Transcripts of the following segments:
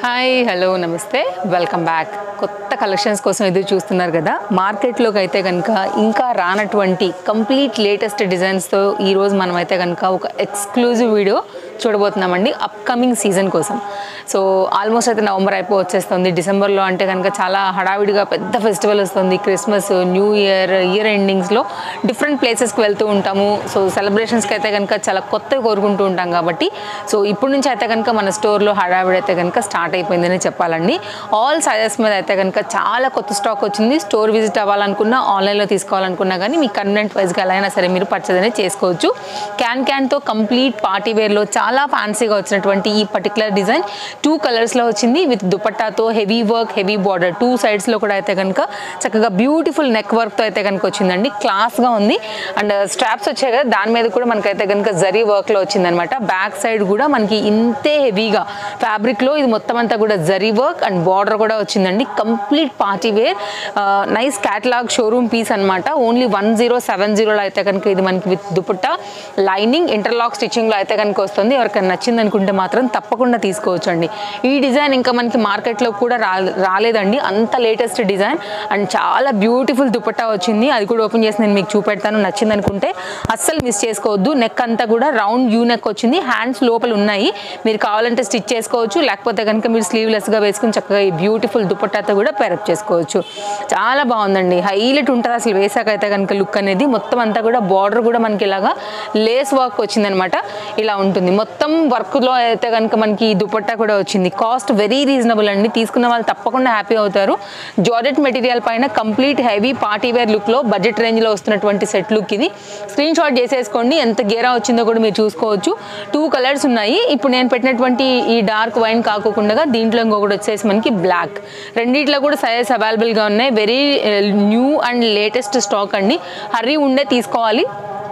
hi hello నమస్తే welcome back కొత్త collections కోసం ఎదురు చూస్తున్నారు కదా మార్కెట్లోకి అయితే కనుక ఇంకా రానటువంటి కంప్లీట్ లేటెస్ట్ డిజైన్స్తో ఈరోజు మనం అయితే కనుక ఒక ఎక్స్క్లూజివ్ వీడియో చూడబోతున్నామండి అప్కమింగ్ సీజన్ కోసం సో ఆల్మోస్ట్ అయితే నవంబర్ అయిపో వచ్చేస్తుంది డిసెంబర్లో అంటే కనుక చాలా హడావిడిగా పెద్ద ఫెస్టివల్ వస్తుంది క్రిస్మస్ న్యూ ఇయర్ ఇయర్ ఎండింగ్స్లో డిఫరెంట్ ప్లేసెస్కి వెళ్తూ ఉంటాము సో సెలబ్రేషన్స్కి అయితే కనుక చాలా కొత్తవి కోరుకుంటూ ఉంటాం కాబట్టి సో ఇప్పుడు నుంచి అయితే కనుక మన స్టోర్లో హడావిడి అయితే కనుక స్టార్ట్ అయిపోయిందని చెప్పాలండి ఆల్ సైజెస్ మీద అయితే కనుక చాలా కొత్త స్టాక్ వచ్చింది స్టోర్ విజిట్ అవ్వాలనుకున్నా ఆన్లైన్లో తీసుకోవాలనుకున్నా కానీ మీ కన్వెంట్ వైజ్గా ఎలా అయినా సరే మీరు పర్చేజ్ అనేది చేసుకోవచ్చు క్యాన్ క్యాన్తో కంప్లీట్ పార్టీ వేర్లో చాలా ఫ్యాన్సీగా వచ్చినటువంటి ఈ పర్టికులర్ డిజైన్ టూ కలర్స్లో వచ్చింది విత్ దుపట్టాతో heavy work heavy border two సైడ్స్లో కూడా అయితే కనుక చక్కగా బ్యూటిఫుల్ నెక్ వర్క్తో అయితే కనుక వచ్చిందండి క్లాస్గా ఉంది అండ్ స్ట్రాప్స్ వచ్చాయి కదా దాని మీద కూడా మనకైతే కనుక జరీ వర్క్లో వచ్చిందనమాట బ్యాక్ సైడ్ కూడా మనకి ఇంతే హెవీగా ఫ్యాబ్రిక్లో ఇది మొత్తం అంతా కూడా జరీ వర్క్ అండ్ బార్డర్ కూడా వచ్చిందండి complete party wear nice catalogue showroom piece అనమాట ఓన్లీ వన్ జీరో సెవెన్ జీరోలో అయితే కనుక ఇది మనకి విత్ దుపట్టా లైనింగ్ ఇంటర్లాక్ స్టిచ్చింగ్లో అయితే కనుక వస్తుంది ఎవరికైనా నచ్చింది అనుకుంటే మాత్రం తప్పకుండా తీసుకోవచ్చు అండి ఈ డిజైన్ ఇంకా మనకి మార్కెట్లో కూడా రా రాలేదండి అంత లేటెస్ట్ డిజైన్ అండ్ చాలా బ్యూటిఫుల్ దుపట్టా వచ్చింది అది కూడా ఓపెన్ చేసి నేను మీకు చూపెడతాను నచ్చింది అనుకుంటే అస్సలు మిస్ చేసుకోవద్దు నెక్ అంతా కూడా రౌండ్ యూ నెక్ వచ్చింది హ్యాండ్స్ లోపల ఉన్నాయి మీరు కావాలంటే స్టిచ్ చేసుకోవచ్చు లేకపోతే కనుక మీరు స్లీవ్లెస్గా వేసుకుని చక్కగా ఈ బ్యూటిఫుల్ దుపట్టాతో కూడా పేరప్ చేసుకోవచ్చు చాలా బాగుందండి హైలైట్ ఉంటుంది అసలు వేసాక అయితే కనుక లుక్ అనేది మొత్తం అంతా కూడా బార్డర్ కూడా మనకి ఇలాగా లేస్ వర్క్ వచ్చిందనమాట ఇలా ఉంటుంది మొత్తం వర్క్లో అయితే కనుక మనకి ఈ దుపట్టా కూడా వచ్చింది కాస్ట్ వెరీ రీజనబుల్ అండి తీసుకున్న వాళ్ళు తప్పకుండా హ్యాపీ అవుతారు జార్జెట్ మెటీరియల్ పైన కంప్లీట్ హెవీ పార్టీ వేర్ లుక్లో బడ్జెట్ రేంజ్లో వస్తున్నటువంటి సెట్ లుక్ ఇది స్క్రీన్ షాట్ చేసేసుకోండి ఎంత గేరా వచ్చిందో కూడా మీరు చూసుకోవచ్చు టూ కలర్స్ ఉన్నాయి ఇప్పుడు నేను పెట్టినటువంటి ఈ డార్క్ వైన్ కాకోకుండా దీంట్లో ఇంకొకటి వచ్చేసి మనకి బ్లాక్ రెండిట్లో కూడా సైజెస్ అవైలబుల్గా ఉన్నాయి very new and latest stock అండి హర్రీ ఉండే తీసుకోవాలి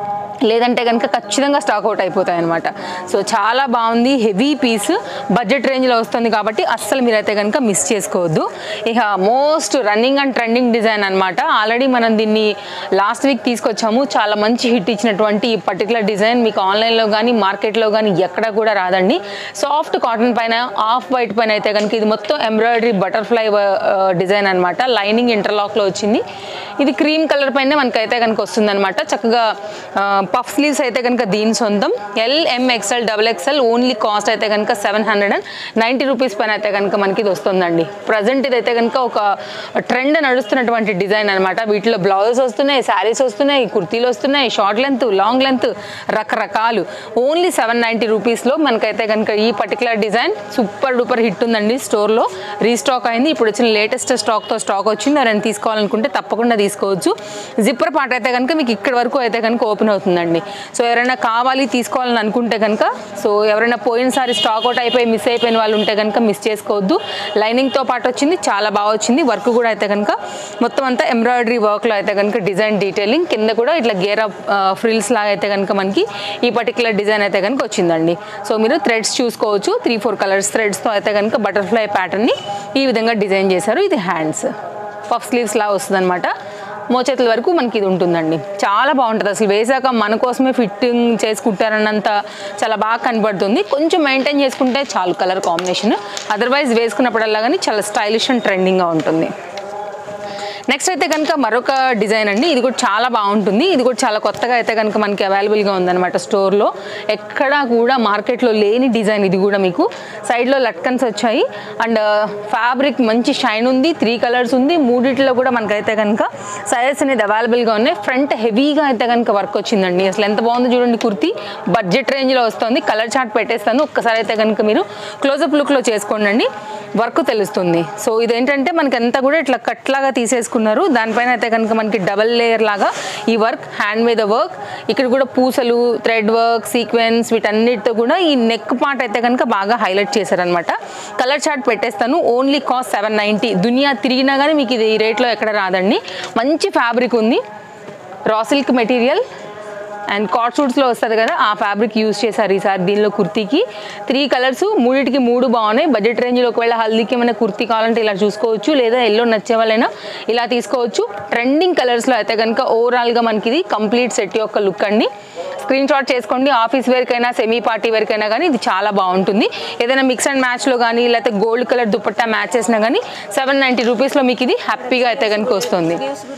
లేదంటే కనుక ఖచ్చితంగా స్టాక్ అవుట్ అయిపోతాయి అనమాట సో చాలా బాగుంది హెవీ పీస్ బడ్జెట్ రేంజ్లో వస్తుంది కాబట్టి అస్సలు మీరైతే కనుక మిస్ చేసుకోవద్దు ఇక most running and trending design అనమాట ఆల్రెడీ మనం దీన్ని లాస్ట్ వీక్ తీసుకొచ్చాము చాలా మంచి హిట్ ఇచ్చినటువంటి ఈ పర్టికులర్ డిజైన్ మీకు ఆన్లైన్లో కానీ మార్కెట్లో కానీ ఎక్కడ కూడా రాదండి సాఫ్ట్ కాటన్ పైన ఆఫ్ వైట్ పైన అయితే కనుక ఇది మొత్తం ఎంబ్రాయిడరీ బటర్ఫ్లై డిజైన్ అనమాట లైనింగ్ ఇంటర్లాక్లో వచ్చింది ఇది క్రీమ్ కలర్ పైన మనకైతే కనుక వస్తుందన్నమాట చక్కగా పఫ్ స్లీవ్స్ అయితే కనుక దీని సొంతం L M XL double XL only cost అయితే కనుక seven hundred and ninety rupees పైన అయితే కనుక మనకి ఇది వస్తుందండి ప్రజెంట్ ఇదైతే కనుక ఒక ట్రెండ్ నడుస్తున్నటువంటి డిజైన్ అనమాట వీటిలో బ్లౌజెస్ వస్తున్నాయి శారీస్ వస్తున్నాయి కుర్తీలు వస్తున్నాయి షార్ట్ లెంత్ లాంగ్ లెంత్ రకరకాలు ఓన్లీ సెవెన్ నైంటీ రూపీస్లో మనకైతే కనుక ఈ particular design super duper hit ఉందండి స్టోర్లో రీస్టాక్ అయింది ఇప్పుడు వచ్చిన లేటెస్ట్ స్టాక్తో స్టాక్ వచ్చింది ఎవరైనా తీసుకోవాలనుకుంటే తప్పకుండా తీసుకోవచ్చు జిప్పర్ పార్ట్ అయితే కనుక మీకు ఇక్కడ వరకు అయితే కనుక ఓపెన్ అవుతుందండి సో ఎవరైనా కావాలి తీసుకోవాలని అనుకుంటే కనుక సో ఎవరైనా పోయినసారి స్టాక్ అవుట్ అయిపోయి మిస్ అయిపోయిన వాళ్ళు ఉంటే కనుక మిస్ చేసుకోవద్దు లైనింగ్తో పాటు వచ్చింది చాలా బాగా వచ్చింది వర్క్ కూడా అయితే కనుక మొత్తం అంతా ఎంబ్రాయిడరీ వర్క్లో అయితే కనుక డిజైన్ డీటెయిలింగ్ కింద కూడా ఇట్లా గేర్ ఫ్రిల్స్ లాగా అయితే కనుక మనకి ఈ పర్టికులర్ డిజైన్ అయితే కనుక వచ్చిందండి సో మీరు థ్రెడ్స్ చూసుకోవచ్చు త్రీ ఫోర్ కలర్స్ థ్రెడ్స్తో అయితే కనుక బటర్ఫ్లై ప్యాటర్న్ని ఈ విధంగా డిజైన్ చేశారు ఇది హ్యాండ్స్ పఫ్ స్లీవ్స్ లాగా వస్తుంది మోచేతుల వరకు మనకి ఇది ఉంటుందండి చాలా బాగుంటుంది అసలు వేసాక మన కోసమే ఫిట్టింగ్ చేసుకుంటారన్నంత చాలా బాగా కనబడుతుంది కొంచెం మెయింటైన్ చేసుకుంటే చాలు కలర్ కాంబినేషన్ అదర్వైజ్ వేసుకున్నప్పుడల్లా కానీ చాలా స్టైలిష్ అండ్ ట్రెండింగ్గా ఉంటుంది నెక్స్ట్ అయితే కనుక మరొక డిజైన్ అండి ఇది కూడా చాలా బాగుంటుంది ఇది కూడా చాలా కొత్తగా అయితే కనుక మనకి అవైలబుల్గా ఉందన్నమాట స్టోర్లో ఎక్కడా కూడా మార్కెట్లో లేని డిజైన్ ఇది కూడా మీకు సైడ్లో లట్కన్స్ వచ్చాయి అండ్ ఫ్యాబ్రిక్ మంచి షైన్ ఉంది త్రీ కలర్స్ ఉంది మూడిట్లో కూడా మనకైతే కనుక సైజెస్ అనేది అవైలబుల్గా ఉన్నాయి ఫ్రంట్ హెవీగా అయితే కనుక వర్క్ వచ్చిందండి అసలు ఎంత బాగుందో చూడండి కుర్తీ బడ్జెట్ రేంజ్లో వస్తుంది కలర్ చార్ట్ పెట్టేస్తాను ఒక్కసారి అయితే కనుక మీరు క్లోజప్ లుక్లో చేసుకోండి వర్క్ తెలుస్తుంది సో ఇదేంటంటే మనకి అంతా కూడా ఇట్లా కట్లాగా తీసేసుకున్నారు దానిపైన అయితే కనుక మనకి డబల్ లేయర్ లాగా ఈ వర్క్ హ్యాండ్ మీద వర్క్ ఇక్కడ కూడా పూసలు థ్రెడ్ వర్క్ సీక్వెన్స్ వీటన్నిటితో కూడా ఈ నెక్ పార్ట్ అయితే కనుక బాగా హైలైట్ చేశారనమాట కలర్ చార్ట్ పెట్టేస్తాను ఓన్లీ కాస్ట్ సెవెన్ నైంటీ దునియా తిరిగినా కానీ మీకు ఇది ఈ రేట్లో ఎక్కడ రాదండి మంచి ఫ్యాబ్రిక్ ఉంది రా సిల్క్ మెటీరియల్ అండ్ కాట్ సూట్స్లో వస్తుంది కదా ఆ ఫ్యాబ్రిక్ యూస్ చేశారు ఈసారి దీనిలో కుర్తీకి త్రీ కలర్స్ మూడింటికి మూడు బాగున్నాయి బడ్జెట్ రేంజ్లో ఒకవేళ హల్దీకి ఏమైనా కుర్తీ కావాలంటే ఇలా చూసుకోవచ్చు లేదా ఎల్లో నచ్చే వాళ్ళైనా ఇలా తీసుకోవచ్చు ట్రెండింగ్ కలర్స్లో అయితే కనుక ఓవరాల్గా మనకి ఇది కంప్లీట్ సెట్ యొక్క లుక్ అండి స్క్రీన్ షాట్ చేసుకోండి ఆఫీస్ వేర్కైనా సెమీ పార్టీ వేర్కైనా కానీ ఇది చాలా బాగుంటుంది ఏదైనా మిక్స్ అండ్ మ్యాచ్లో కానీ లేకపోతే గోల్డ్ కలర్ దుపట్టా మ్యాచ్ చేసినా కానీ సెవెన్ నైంటీ రూపీస్లో మీకు ఇది హ్యాపీగా అయితే కనుక వస్తుంది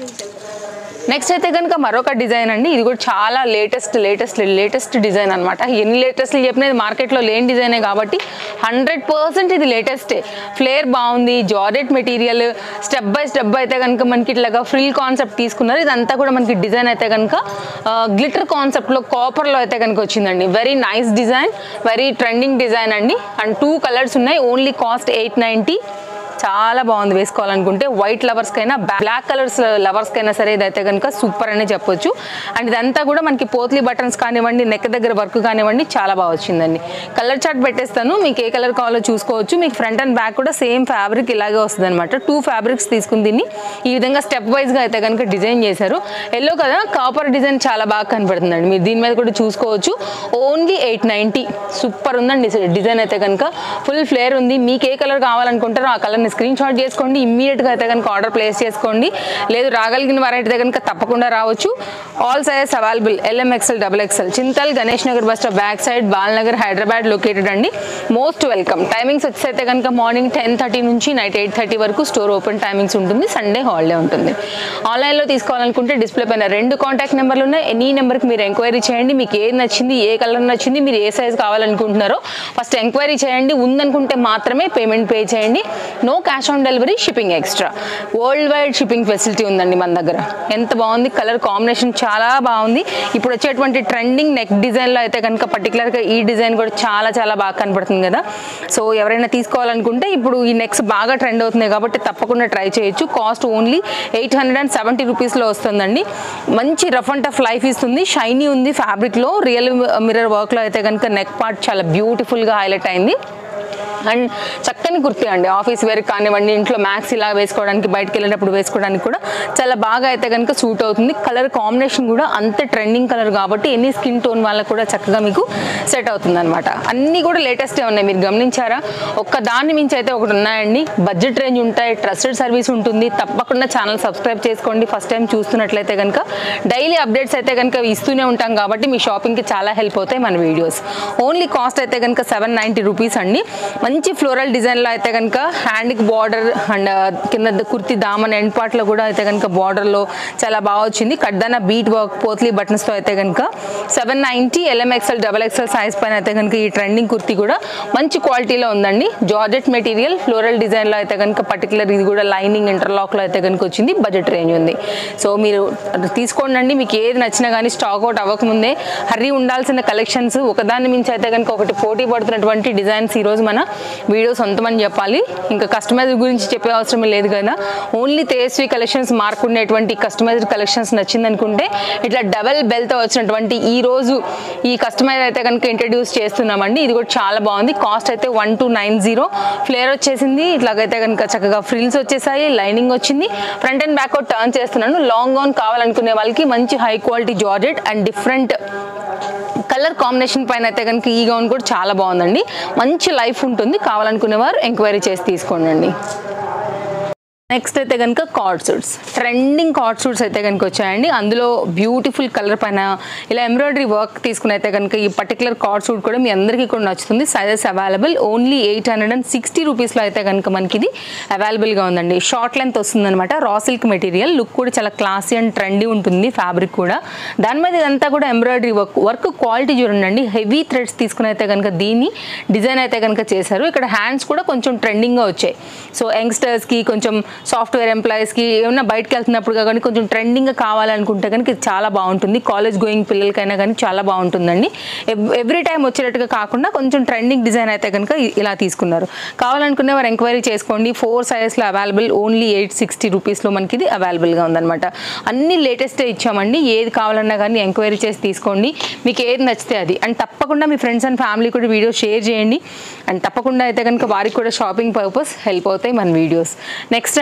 నెక్స్ట్ అయితే కనుక మరొక డిజైన్ అండి ఇది కూడా చాలా లేటెస్ట్ లేటెస్ట్ లేటెస్ట్ డిజైన్ అనమాట ఎన్ని లేటెస్ట్ చెప్పినది మార్కెట్లో లేని డిజైనే కాబట్టి హండ్రెడ్ పర్సెంట్ ఇది లేటెస్టే ఫ్లేర్ బాగుంది georgette material step by step అయితే కనుక మనకి ఇట్లాగా ఫ్రిల్ కాన్సెప్ట్ తీసుకున్నారు ఇదంతా కూడా మనకి డిజైన్ అయితే కనుక గ్లిటర్ కాన్సెప్ట్లో కాపర్లో అయితే కనుక వచ్చిందండి very nice design very trending design అండి అండ్ టూ కలర్స్ ఉన్నాయి ఓన్లీ కాస్ట్ ఎయిట్ నైంటీ చాలా బాగుంది వేసుకోవాలనుకుంటే వైట్ లవర్స్కైనా బ్లాక్ కలర్స్ లవర్స్కైనా సరే ఇదైతే కనుక సూపర్ అనే చెప్పొచ్చు అండ్ ఇదంతా కూడా మనకి పోత్లీ బటన్స్ కానివ్వండి నెక్ దగ్గర వర్క్ కానివ్వండి చాలా బాగా వచ్చిందండి కలర్ చార్ట్ పెట్టేస్తాను మీకు ఏ కలర్ కావాలో చూసుకోవచ్చు మీకు ఫ్రంట్ అండ్ బ్యాక్ కూడా సేమ్ ఫ్యాబ్రిక్ ఇలాగే వస్తుంది అనమాట టూ ఫ్యాబ్రిక్స్ తీసుకుని దీన్ని ఈ విధంగా స్టెప్ వైజ్గా అయితే కనుక డిజైన్ చేశారు ఎల్లో కదా కాపర్ డిజైన్ చాలా బాగా కనపడుతుందండి మీరు దీని మీద కూడా చూసుకోవచ్చు ఓన్లీ ఎయిట్ నైంటీ సూపర్ ఉందండి డిజైన్ అయితే కనుక ఫుల్ ఫ్లేర్ ఉంది మీకు ఏ కలర్ కావాలనుకుంటారో ఆ కలర్ని స్క్రీన్ షాట్ చేసుకోండి ఇమ్మీడియట్గా అయితే కనుక ఆర్డర్ ప్లేస్ చేసుకోండి లేదు రాగలిగిన వారైతే అయితే కనుక తప్పకుండా రావచ్చు all sizes available L M XL double XL Chintal Ganesh Nagar bus stop back side Balnagar Hyderabad located అండి మోస్ట్ వెల్కమ్ టైమింగ్స్ వచ్చి అయితే కనుక మార్నింగ్ టెన్ థర్టీ నుంచి నైట్ ఎయిట్ థర్టీ వరకు స్టోర్ ఓపెన్ టైమింగ్స్ ఉంటుంది సండే హాలిడే ఉంటుంది ఆన్లైన్లో తీసుకోవాలనుకుంటే డిస్ప్లే పైన రెండు కాంటాక్ట్ నెంబర్లు ఉన్నాయి ఎనీ నెంబర్కి మీరు ఎంక్వైరీ చేయండి మీకు ఏది నచ్చింది ఏ కలర్ నచ్చింది మీరు ఏ సైజ్ కావాలనుకుంటున్నారో ఫస్ట్ ఎంక్వైరీ చేయండి ఉందనుకుంటే మాత్రమే పేమెంట్ పే చేయండి no cash on delivery shipping extra world wide shipping facility ఉందండి మన దగ్గర ఎంత బాగుంది కలర్ కాంబినేషన్ చాలా బాగుంది ఇప్పుడు వచ్చేటువంటి ట్రెండింగ్ నెక్ డిజైన్లో అయితే కనుక పర్టికులర్గా ఈ డిజైన్ కూడా చాలా చాలా బాగా కనపడుతుంది కదా సో ఎవరైనా తీసుకోవాలనుకుంటే ఇప్పుడు ఈ నెక్స్ బాగా ట్రెండ్ అవుతుంది కాబట్టి తప్పకుండా ట్రై చేయొచ్చు cost only eight hundred and seventy రూపీస్లో వస్తుందండి మంచి రఫ్ అండ్ టఫ్ లైఫ్ ఇస్తుంది షైనీ ఉంది ఫ్యాబ్రిక్లో రియల్ మిర్రర్ వర్క్లో అయితే కనుక నెక్ పార్ట్ చాలా బ్యూటిఫుల్గా హైలైట్ అయింది అండ్ చక్కని కుర్తీ అండి ఆఫీస్ వేర్ కానివ్వండి ఇంట్లో మ్యాక్స్ ఇలా వేసుకోవడానికి బయటకు వెళ్ళేటప్పుడు వేసుకోవడానికి కూడా చాలా బాగా అయితే కనుక సూట్ అవుతుంది కలర్ కాంబినేషన్ కూడా అంత ట్రెండింగ్ కలర్ కాబట్టి ఎన్ని స్కిన్ టోన్ వాళ్ళకు కూడా చక్కగా మీకు సెట్ అవుతుంది అనమాట అన్నీ కూడా లేటెస్టే ఉన్నాయి మీరు గమనించారా ఒక్క దాన్ని మించి అయితే ఒకటి ఉన్నాయండి బడ్జెట్ రేంజ్ ఉంటాయి ట్రస్టెడ్ సర్వీస్ ఉంటుంది తప్పకుండా ఛానల్ సబ్స్క్రైబ్ చేసుకోండి ఫస్ట్ టైం చూస్తున్నట్లయితే కనుక డైలీ అప్డేట్స్ అయితే కనుక ఇస్తూనే ఉంటాం కాబట్టి మీ షాపింగ్కి చాలా హెల్ప్ అవుతాయి మన వీడియోస్ ఓన్లీ కాస్ట్ అయితే కనుక సెవెన్ నైంటీ రూపీస్ అండి మంచి ఫ్లోరల్ డిజైన్లో అయితే కనుక హ్యాండ్కి బార్డర్ అండ్ కింద కుర్తి దామన్ ఎండ్ పార్ట్లో కూడా అయితే కనుక బార్డర్లో చాలా బాగా వచ్చింది కడ్దాన బీట్ వర్క్ పోత్లీ బటన్స్తో అయితే కనుక seven ninety L M XL double XL size పైన అయితే కనుక ఈ ట్రెండింగ్ కుర్తి కూడా మంచి క్వాలిటీలో ఉందండి జార్జెట్ మెటీరియల్ ఫ్లోరల్ డిజైన్లో అయితే కనుక పర్టికులర్ ఇది కూడా లైనింగ్ ఇంటర్లాక్లో అయితే కనుక వచ్చింది బడ్జెట్ రేంజ్ ఉంది సో మీరు తీసుకోండి మీకు ఏది నచ్చినా కానీ స్టాక్ అవుట్ అవ్వకముందే హర్రీ ఉండాల్సిన కలెక్షన్స్ ఒకదాని మించి అయితే కనుక ఒకటి పోటీ పడుతున్నటువంటి డిజైన్స్ ఈరోజు మన వీడియో సొంతమని చెప్పాలి ఇంకా కస్టమైజ్ గురించి చెప్పే అవసరం లేదు కదా ఓన్లీ తేజస్వి కలెక్షన్స్ మార్క్ ఉండేటువంటి కస్టమైజ్డ్ కలెక్షన్స్ నచ్చింది అనుకుంటే ఇట్లా డబల్ బెల్తో వచ్చినటువంటి ఈ రోజు ఈ కస్టమైజ్ అయితే కనుక ఇంట్రడ్యూస్ చేస్తున్నామండి ఇది కూడా చాలా బాగుంది కాస్ట్ అయితే one two nine zero flare వచ్చేసింది ఇట్లాగైతే కనుక చక్కగా ఫ్రిల్స్ వచ్చేసాయి లైనింగ్ వచ్చింది ఫ్రంట్ అండ్ బ్యాక్ టర్న్ చేస్తున్నాను లాంగ్ గౌన్ కావాలనుకునే వాళ్ళకి మంచి high quality georgette and different colour combination పైన అయితే కనుక ఈ గౌన్ కూడా చాలా బాగుందండి మంచి లైఫ్ ఉంటుంది కావాలనుకునేవారు ఎంక్వైరీ చేసి తీసుకోండి నెక్స్ట్ అయితే కనుక cord suits trending cord suits అయితే కనుక వచ్చాయండి అందులో బ్యూటిఫుల్ కలర్ పైన ఇలా ఎంబ్రాయిడరీ వర్క్ తీసుకుని అయితే కనుక ఈ పర్టికులర్ కార్డ్ సూట్ కూడా మీ అందరికీ కూడా నచ్చుతుంది sizes available only eight hundred and sixty రూపీస్లో అయితే కనుక మనకి ఇది అవైలబుల్గా ఉందండి షార్ట్ లెంత్ వస్తుందన్నమాట రా సిల్క్ మెటీరియల్ లుక్ కూడా చాలా క్లాసీ అండ్ ట్రెండీ ఉంటుంది ఫ్యాబ్రిక్ కూడా దాని మీద ఇదంతా కూడా ఎంబ్రాయిడరీ వర్క్ వర్క్ క్వాలిటీ చూడండి హెవీ థ్రెడ్స్ తీసుకుని అయితే కనుక దీన్ని డిజైన్ అయితే కనుక చేశారు ఇక్కడ హ్యాండ్స్ కూడా కొంచెం ట్రెండింగ్గా వచ్చాయి సో యంగ్స్టర్స్కి కొంచెం సాఫ్ట్వేర్ ఎంప్లాయీస్కి ఏమన్నా బయటకు వెళ్తున్నప్పుడు కానీ కొంచెం ట్రెండింగ్గా కావాలనుకుంటే కనుక ఇది చాలా బాగుంటుంది కాలేజ్ గోయింగ్ పిల్లలకైనా కానీ చాలా బాగుంటుందండి ఎవ్రీ టైం వచ్చేటట్టుగా కాకుండా కొంచెం ట్రెండింగ్ డిజైన్ అయితే కనుక ఇ- ఇలా తీసుకున్నారు కావాలనుకునే వారు ఎంక్వైరీ చేసుకోండి ఫోర్ సైజెస్లో అవైలబుల్ ఓన్లీ ఎయిట్ సిక్స్టీ రూపీస్లో మనకి ఇది అవైలబుల్గా ఉందన్నమాట అన్ని లేటెస్టే ఇచ్చామండి ఏది కావాలన్నా కానీ ఎంక్వైరీ చేసి తీసుకోండి మీకు ఏది నచ్చితే అది అండ్ తప్పకుండా మీ ఫ్రెండ్స్ అండ్ ఫ్యామిలీ కూడా వీడియో షేర్ చేయండి అండ్ తప్పకుండా అయితే కనుక వారికి కూడా షాపింగ్ పర్పస్ హెల్ప్ అవుతాయి మన వీడియోస్ నెక్స్ట్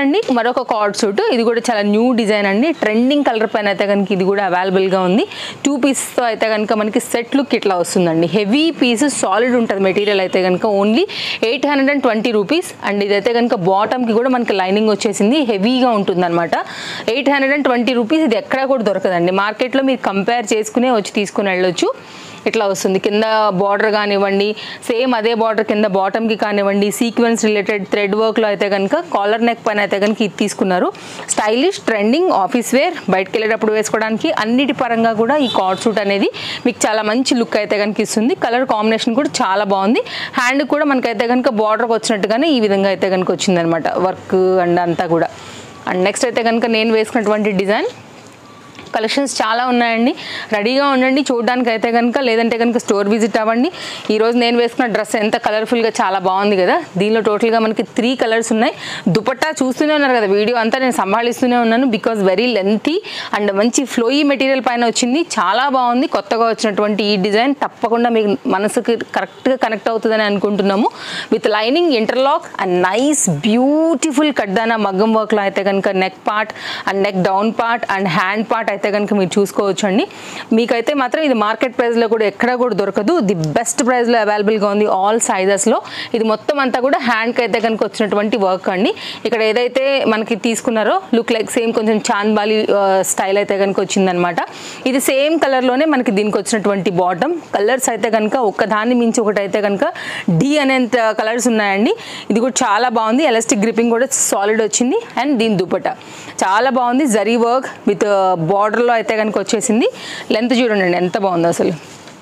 అండి మరొక కార్డ్ సూట్ ఇది కూడా చాలా న్యూ డిజైన్ అండి ట్రెండింగ్ కలర్ పైన అయితే కనుక ఇది కూడా అవైలబుల్గా ఉంది టూ పీస్తో అయితే కనుక మనకి సెట్ లుక్ ఇట్లా వస్తుందండి హెవీ పీస్ సాలిడ్ ఉంటుంది మెటీరియల్ అయితే కనుక only eight hundred and twenty rupees and ఇదైతే కనుక బాటమ్కి కూడా మనకి లైనింగ్ వచ్చేసింది హెవీగా ఉంటుంది అనమాట eight hundred and twenty rupees ఇది ఎక్కడా కూడా దొరకదండి మార్కెట్లో మీరు కంపేర్ చేసుకునే వచ్చి తీసుకుని వెళ్ళొచ్చు ఇట్లా వస్తుంది కింద బార్డర్ కానివ్వండి సేమ్ అదే బార్డర్ కింద బాటమ్కి కానివ్వండి సీక్వెన్స్ రిలేటెడ్ థ్రెడ్ వర్క్లో అయితే కనుక కాలర్ నెక్ పైన అయితే కనుక ఇది తీసుకున్నారు స్టైలిష్ ట్రెండింగ్ ఆఫీస్ వేర్ బయటకు వెళ్ళేటప్పుడు వేసుకోవడానికి అన్నిటి పరంగా కూడా ఈ కార్డ్ సూట్ అనేది మీకు చాలా మంచి లుక్ అయితే కనుక ఇస్తుంది కలర్ కాంబినేషన్ కూడా చాలా బాగుంది హ్యాండ్ కూడా మనకైతే కనుక బార్డర్కి వచ్చినట్టుగానే ఈ విధంగా అయితే కనుక వచ్చిందనమాట వర్క్ అండ్ అంతా కూడా అండ్ నెక్స్ట్ అయితే కనుక నేను వేసుకున్నటువంటి డిజైన్ కలెక్షన్స్ చాలా ఉన్నాయండి రెడీగా ఉండండి చూడడానికి అయితే కనుక లేదంటే కనుక స్టోర్ విజిట్ అవ్వండి ఈరోజు నేను వేసుకున్న డ్రెస్ ఎంత కలర్ఫుల్గా చాలా బాగుంది కదా దీనిలో టోటల్గా మనకి త్రీ కలర్స్ ఉన్నాయి దుపట్టా చూస్తూనే ఉన్నారు కదా వీడియో అంతా నేను సంభాళిస్తూనే ఉన్నాను బికాజ్ వెరీ లెంతీ అండ్ మంచి ఫ్లోయీ మెటీరియల్ పైన వచ్చింది చాలా బాగుంది కొత్తగా వచ్చినటువంటి ఈ డిజైన్ తప్పకుండా మీకు మనసుకి కరెక్ట్గా కనెక్ట్ అవుతుందని అనుకుంటున్నాము with lining interlock and nice beautiful కడ్దానా మగ్గం వర్క్లో అయితే కనుక neck part and neck down part and hand part అయితే కనుక మీరు చూసుకోవచ్చు అండి మీకైతే మాత్రం ఇది మార్కెట్ ప్రైస్లో కూడా ఎక్కడా కూడా దొరకదు ది బెస్ట్ ప్రైస్లో అవైలబుల్గా ఉంది ఆల్ సైజెస్లో ఇది మొత్తం అంతా కూడా హ్యాండ్కి అయితే కనుక వచ్చినటువంటి వర్క్ అండి ఇక్కడ ఏదైతే మనకి తీసుకున్నారో లుక్ లైక్ సేమ్ కొంచెం చాంద్బాలి స్టైల్ అయితే కనుక వచ్చిందనమాట ఇది సేమ్ కలర్లోనే మనకి దీనికి వచ్చినటువంటి బాటమ్ కలర్స్ అయితే కనుక ఒక్కదాన్ని మించి ఒకటి అయితే కనుక డి అనేంత కలర్స్ ఉన్నాయండి ఇది కూడా చాలా బాగుంది ఎలాస్టిక్ గ్రిప్పింగ్ కూడా సాలిడ్ వచ్చింది అండ్ దీని దుపట చాలా బాగుంది జరీ వర్క్ విత్ బార్డర్లో అయితే కనుక వచ్చేసింది లెంత్ చూడండి ఎంత బాగుంది అసలు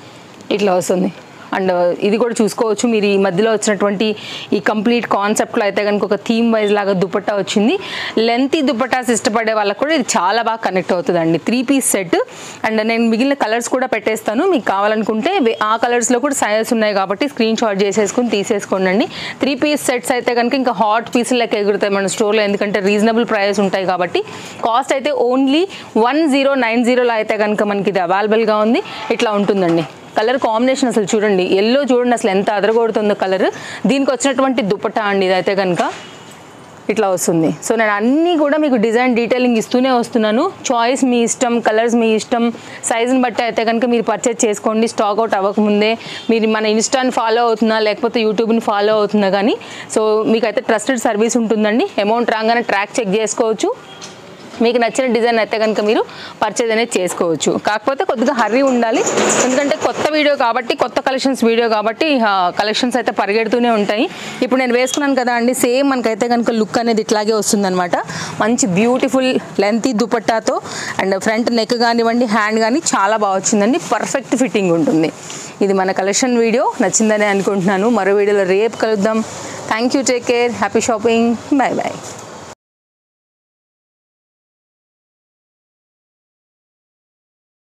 ఇట్లా వస్తుంది అండ్ ఇది కూడా చూసుకోవచ్చు మీరు ఈ మధ్యలో వచ్చినటువంటి ఈ కంప్లీట్ కాన్సెప్ట్లో అయితే కనుక ఒక థీమ్ వైజ్ లాగా దుపట్టా వచ్చింది లెంతీ దుపట్టాస్ ఇష్టపడే వాళ్ళకి కూడా ఇది చాలా బాగా కనెక్ట్ అవుతుందండి త్రీ పీస్ సెట్ అండ్ నేను మిగిలిన కలర్స్ కూడా పెట్టేస్తాను మీకు కావాలనుకుంటే వే- ఆ కలర్స్లో కూడా సైజెస్ ఉన్నాయి కాబట్టి స్క్రీన్ షాట్ చేసేసుకుని తీసేసుకోండి త్రీ పీస్ సెట్స్ అయితే కనుక ఇంకా హాట్ పీసులు లెక్క ఎగురుతాయి మన స్టోర్లో ఎందుకంటే రీజనబుల్ ప్రైస్ ఉంటాయి కాబట్టి కాస్ట్ అయితే ఓన్లీ వన్ జీరో నైన్ జీరోలో అయితే కనుక మనకి ఇది అవైలబుల్గా ఉంది ఇట్లా ఉంటుందండి కలర్ కాంబినేషన్ అసలు చూడండి ఎల్లో చూడండి అసలు ఎంత అదరగొడుతుందో కలర్ దీనికి వచ్చినటువంటి దుపట్టా అండి ఇదైతే కనుక ఇట్లా వస్తుంది సో నేను అన్నీ కూడా మీకు డిజైన్ డీటెయిలింగ్ ఇస్తూనే వస్తున్నాను చాయిస్ మీ ఇష్టం కలర్స్ మీ ఇష్టం సైజుని బట్టి అయితే కనుక మీరు పర్చేజ్ చేసుకోండి స్టాక్ అవుట్ అవ్వకముందే మీరు మన ఇన్స్టాని ఫాలో అవుతున్నా లేకపోతే యూట్యూబ్ని ఫాలో అవుతున్నా కానీ సో మీకైతే ట్రస్టెడ్ సర్వీస్ ఉంటుందండి అమౌంట్ రాగానే ట్రాక్ చెక్ చేసుకోవచ్చు మీకు నచ్చిన డిజైన్ అయితే కనుక మీరు పర్చేజ్ అనేది చేసుకోవచ్చు కాకపోతే కొద్దిగా హర్రీ ఉండాలి ఎందుకంటే కొత్త వీడియో కాబట్టి కొత్త కలెక్షన్స్ వీడియో కాబట్టి కలెక్షన్స్ అయితే పరిగెడుతూనే ఉంటాయి ఇప్పుడు నేను వేసుకున్నాను కదా అండి సేమ్ మనకైతే కనుక లుక్ అనేది ఇట్లాగే వస్తుందన్నమాట మంచి బ్యూటిఫుల్ లెంతీ దుపట్టాతో అండ్ ఫ్రంట్ నెక్ కానివ్వండి హ్యాండ్ కానీ చాలా బాగా వచ్చిందండి పర్ఫెక్ట్ ఫిట్టింగ్ ఉంటుంది ఇది మన కలెక్షన్ వీడియో నచ్చిందని అనుకుంటున్నాను మరో వీడియోలో రేపు కలుద్దాం thank you take care happy shopping bye bye